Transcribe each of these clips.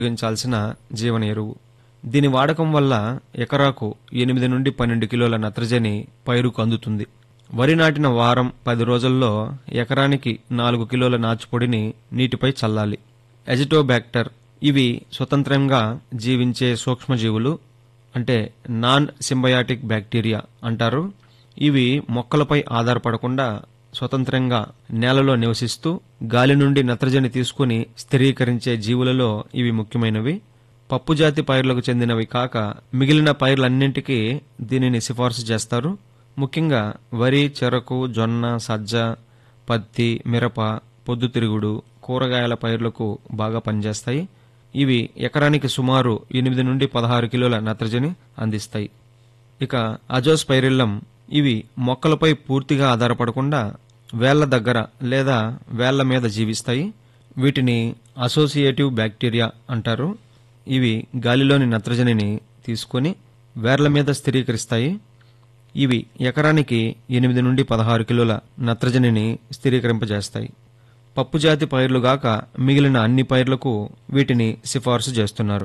ఉపయోగించాల్సిన జీవన ఎరువు దీని వాడకం వల్ల ఎకరాకు ఎనిమిది నుండి పన్నెండు కిలోల నత్రజని పైరుకు అందుతుంది వరి నాటిన వారం పది రోజుల్లో ఎకరానికి నాలుగు కిలోల నాచుపొడిని నీటిపై చల్లాలి ఎజిటోబ్యాక్టర్ ఇవి స్వతంత్రంగా జీవించే సూక్ష్మజీవులు అంటే నాన్ సింబయాటిక్ బ్యాక్టీరియా అంటారు ఇవి మొక్కలపై ఆధారపడకుండా స్వతంత్రంగా నేలలో నివసిస్తూ గాలి నుండి నత్రజని తీసుకుని స్థిరీకరించే జీవులలో ఇవి ముఖ్యమైనవి పప్పుజాతి పైర్లకు చెందినవి కాక మిగిలిన పైర్లన్నింటికీ దీనిని సిఫార్సు చేస్తారు ముఖ్యంగా వరి చెరకు జొన్న సజ్జ పత్తి మిరప పొద్దుతిరుగుడు కూరగాయల పైర్లకు బాగా పనిచేస్తాయి ఇవి ఎకరానికి సుమారు ఎనిమిది నుండి పదహారు కిలోల నత్రజని అందిస్తాయి ఇక అజోస్పైరిల్లం ఇవి మొక్కలపై పూర్తిగా ఆధారపడకుండా వేళ్ల దగ్గర లేదా వేళ్ల మీద జీవిస్తాయి వీటిని అసోసియేటివ్ బ్యాక్టీరియా అంటారు ఇవి గాలిలోని నత్రజనిని తీసుకొని వేర్ల మీద స్థిరీకరిస్తాయి ఇవి ఎకరానికి ఎనిమిది నుండి పదహారు కిలోల నత్రజనిని స్థిరీకరింపజేస్తాయి పప్పుజాతి పైర్లుగాక మిగిలిన అన్ని పైర్లకు వీటిని సిఫార్సు చేస్తున్నారు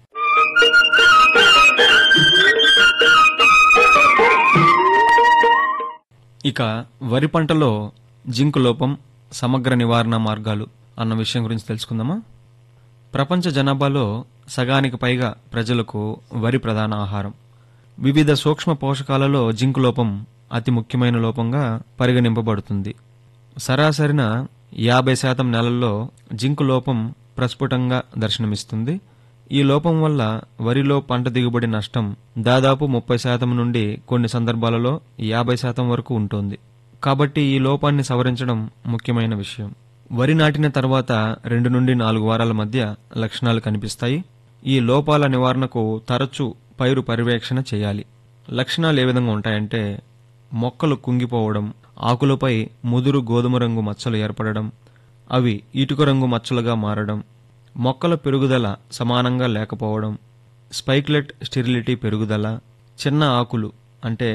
ఇక వరి పంటలో జింక్ లోపం సమగ్ర నివారణ మార్గాలు అన్న విషయం గురించి తెలుసుకుందామా ప్రపంచ జనాభాలో సగానికి పైగా ప్రజలకు వరి ప్రధాన ఆహారం వివిధ సూక్ష్మ పోషకాలలో జింక్ లోపం అతి ముఖ్యమైన లోపంగా పరిగణింపబడుతుంది సరాసరిన యాభై శాతం నెలల్లో జింక్ లోపం ప్రస్ఫుటంగా దర్శనమిస్తుంది ఈ లోపం వల్ల వరిలో పంట దిగుబడి నష్టం దాదాపు ముప్పై శాతం నుండి కొన్ని సందర్భాలలో యాభై శాతం వరకు ఉంటుంది కాబట్టి ఈ లోపాన్ని సవరించడం ముఖ్యమైన విషయం వరి నాటిన తర్వాత రెండు నుండి నాలుగు వారాల మధ్య లక్షణాలు కనిపిస్తాయి ఈ లోపాల నివారణకు తరచూ పైరు పర్యవేక్షణ చేయాలి లక్షణాలు ఏ విధంగా ఉంటాయంటే మొక్కలు కుంగిపోవడం ఆకులపై ముదురు గోధుమ రంగు మచ్చలు ఏర్పడడం అవి ఇటుక రంగు మచ్చలుగా మారడం మొక్కల పెరుగుదల సమానంగా లేకపోవడం స్పైక్లెట్ స్టెరిలిటీ పెరుగుదల చిన్న ఆకులు అంటే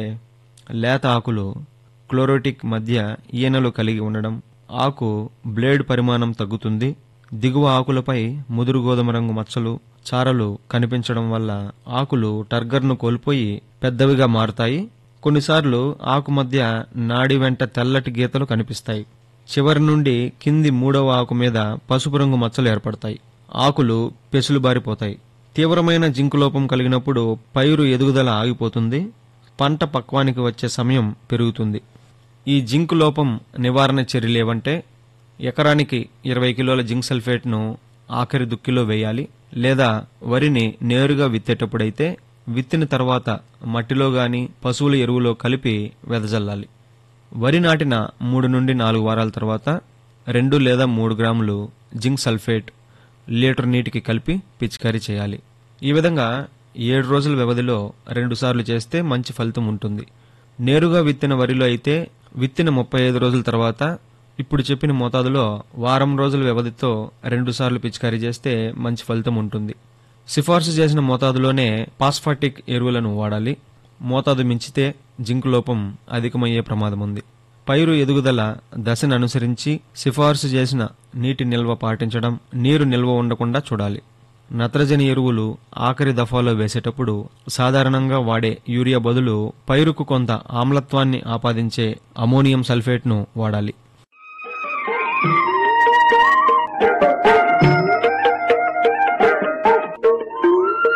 లేత ఆకులు క్లోరోటిక్ మధ్య ఈనెలు కలిగి ఉండడం ఆకు బ్లేడ్ పరిమాణం తగ్గుతుంది దిగువ ఆకులపై ముదురు గోధుమ రంగు మచ్చలు చారలు కనిపించడం వల్ల ఆకులు టర్గర్ను కోల్పోయి పెద్దవిగా మారుతాయి కొన్నిసార్లు ఆకు మధ్య నాడి వెంట తెల్లటి గీతలు కనిపిస్తాయి చివరి నుండి కింది మూడవ ఆకు మీద పసుపు రంగు మచ్చలు ఏర్పడతాయి ఆకులు పెసులు బారిపోతాయి తీవ్రమైన జింకు లోపం కలిగినప్పుడు పైరు ఎదుగుదల ఆగిపోతుంది పంట పక్వానికి వచ్చే సమయం పెరుగుతుంది ఈ జింక్ లోపం నివారణ చర్యలేవంటే ఎకరానికి ఇరవై కిలోల జింక్ సల్ఫేట్ను ఆఖరి దుక్కిలో వేయాలి లేదా వరిని నేరుగా విత్తేటప్పుడైతే విత్తిన తర్వాత మట్టిలో గాని పశువుల ఎరువులో కలిపి వెదజల్లాలి వరి నాటిన మూడు నుండి నాలుగు వారాల తర్వాత రెండు లేదా మూడు గ్రాములు జింక్ సల్ఫేట్ లీటర్ నీటికి కలిపి పిచికారీ చేయాలి ఈ విధంగా ఏడు రోజుల వ్యవధిలో రెండుసార్లు చేస్తే మంచి ఫలితం ఉంటుంది నేరుగా విత్తిన వరిలో అయితే విత్తిన ముప్పై ఐదు రోజుల తర్వాత ఇప్పుడు చెప్పిన మోతాదులో వారం రోజుల వ్యవధితో రెండుసార్లు పిచికారీ చేస్తే మంచి ఫలితం ఉంటుంది సిఫార్సు చేసిన మోతాదులోనే పాస్ఫాటిక్ ఎరువులను వాడాలి మోతాదు మించితే జింక్ లోపం అధికమయ్యే ప్రమాదం ఉంది పైరు ఎదుగుదల దశను అనుసరించి సిఫార్సు చేసిన నీటి నిల్వ పాటించడం నీరు నిల్వ ఉండకుండా చూడాలి నత్రజని ఎరువులు ఆఖరి దఫాలో వేసేటప్పుడు సాధారణంగా వాడే యూరియా బదులు పైరుకు కొంత ఆమ్లత్వాన్ని ఆపాదించే అమోనియం సల్ఫేట్ను వాడాలి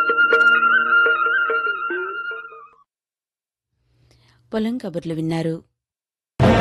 పొలం కబుర్లు విన్నారు